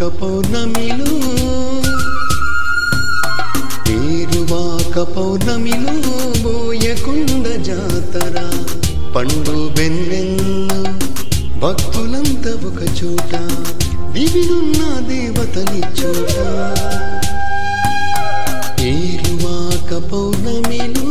పౌర్ణమిలో పేరువాక పౌర్ణమిలో బోయకొండ జాతర పండు బెన్నెల్లు భక్తులంతా ఒక చోట దివినున్న దేవతలి చోట పేరువాక పౌర్ణమిలో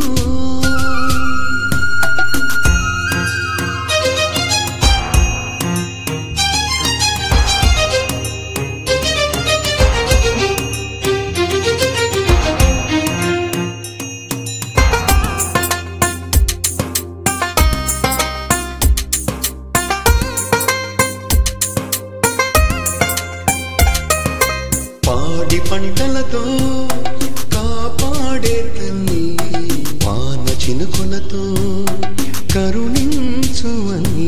పాడి పంటలతో కాపాడే తల్లి వాన చినుకులతో కరుణించు అల్లి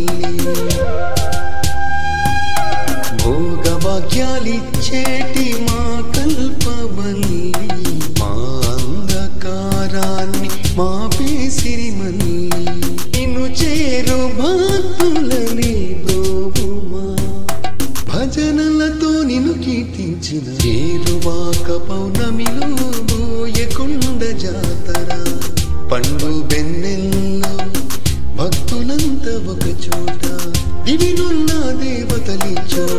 భోగభాగ్యాలిచ్చేటి మా కల్పవల్లి మా అంధకారాన్ని మా పేసిరి మల్లి నిన్ను చేరు భక్తులని బ్రోవుమా భజనలతో నిన్ను కీర్తించిన చేరువాక పౌర్ణమిలో బోయకొండ జాతర పండు బెన్నెల్లో భక్తులంతా ఒక చోట దివినున్న దేవతలి చోట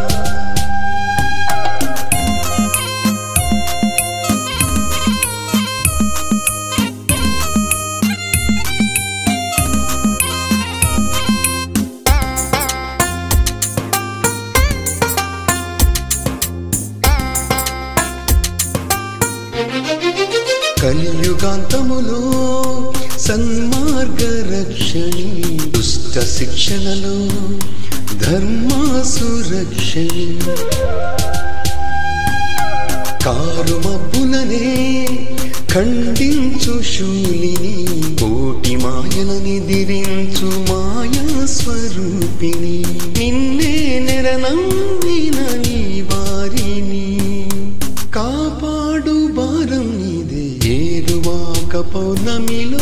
కలియుగాంతములో సన్మార్గ రక్షణి దుష్ట శిక్షణలో ధర్మాసురక్షణి కారు మబ్బులనే ఖండించు శూలిని కోటి మాయలని దిరించు మాయా స్వరూపిణి నిన్నే నెరనమ్మిన నీ వారిని కాపాడు భారం నీదే ఏరువాక పౌర్ణమిలో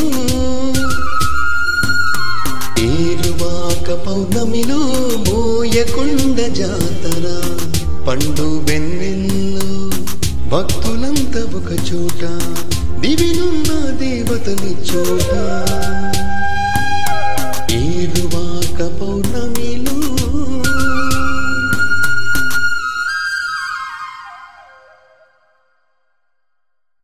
ఏరువాక పౌర్ణమిలో మోయకొండ జాతర పండు వెన్నెల్లో భక్తులంతా ఒక చోట దివినున్న దేవతని చోట